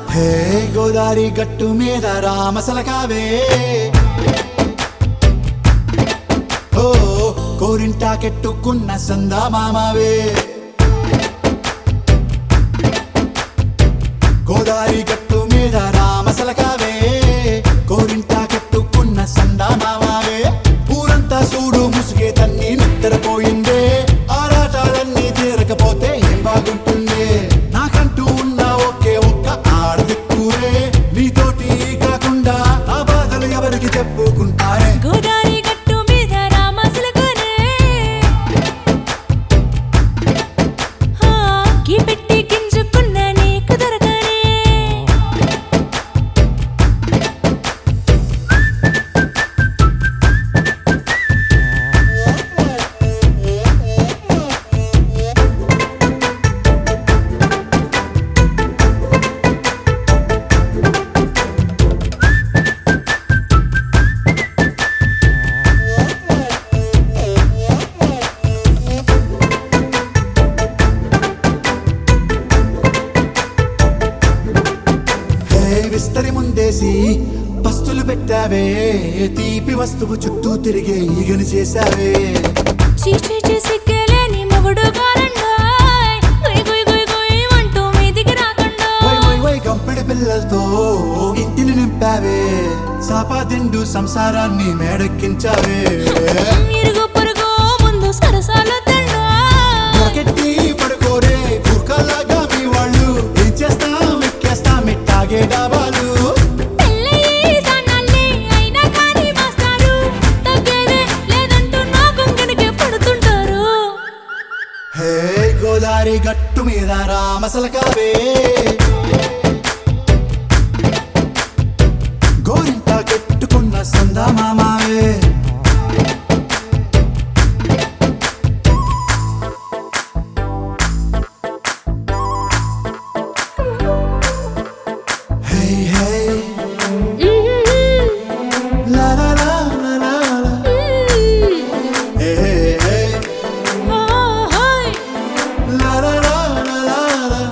హే గోదారి గట్టు మీద రామసలకావే ఓ కోరింటా కెట్టుకున్న సందా మామావే గోదారి గట్టు మీద రామసలకావే కోరింటా కెట్టుకున్న సందా మామావే ఊరంతా చూడు ముసుగే తన్ని నిద్రపోయిందే ఆరాటాలన్నీ తీరకపోతే ఏం బాగుంటుంది నాకంటూ ఉన్న ఒకే ఒక్క ఆడదిక్కురే నీతోటి కాకుండా నా బాధలు ఎవరికి చెప్పుకుంటారే గోదారి గట్టు మీద రామసులకునే హా, కీ పెట్టి గింజుకున్న నీకు దొరకనే హే విస్తరి ముందేసి పస్తులు పెట్టావే తీపి వస్తువు చుట్టూ తిరిగే ఈగని చేశావే చీచీ చేసి కేలేని మొగుడు కారండాయ్ గుయ్ గుయ్ గుయ్ గుయ్ అంటూ మీదికి రాకుండా వై వై వై గంపెడి పిల్లలతో ఇంటిని నింపావే సాపాదిండు సంసారాన్ని మేడెక్కించావే ఇరుగు పొరుగు ముందు సరసాలు తిన్నా దొరకెట్టి పడుకోరే కుక్కలాగా మీ వాళ్ళు ఏం చేస్తాం ఎక్కేస్తాం ఇట్టాగే డాబాలు పెళ్ళయి సన్నాళ్ళే అయినా కానీ మాస్తారు తగ్గేదే లేదంటూ నా కొంగనికే పడుతుంటారు హే గోదారి గట్టు మీద రామసలకావే గోరింట కెట్టుకున్న సందా మామావే హే హే లా లా లా లా లా లా. హే హే హే లా లా లా లా లా లా.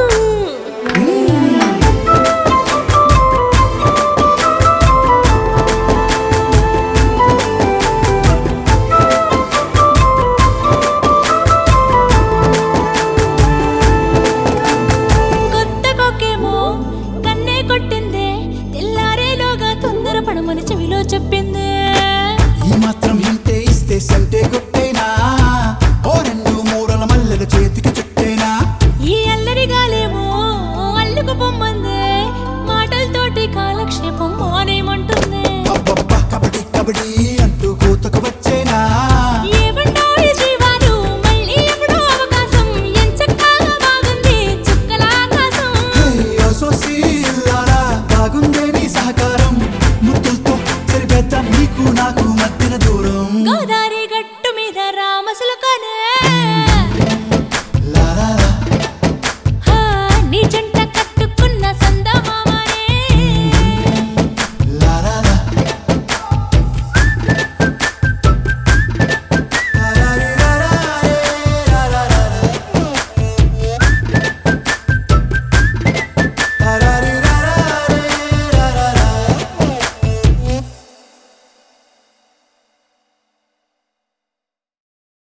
కొత్త కొక్కేమో కన్నే కొట్టిందే తెల్లారేలోగా తొందర పడమని చెవిలో చెప్పిందే ఈ మాత్రం హింటే ఇస్తే సంటే కొట్టేనా ఓ రెండు మూరల మల్లెల చేతికి చుట్టేనా ఈ అల్లరి గాలేమో అల్లుకు పొమ్మందే మాటలతోటి కాలక్షేపం మానేమంటుందే అబ్బబ్బా కబడ్డీ కబడ్డీ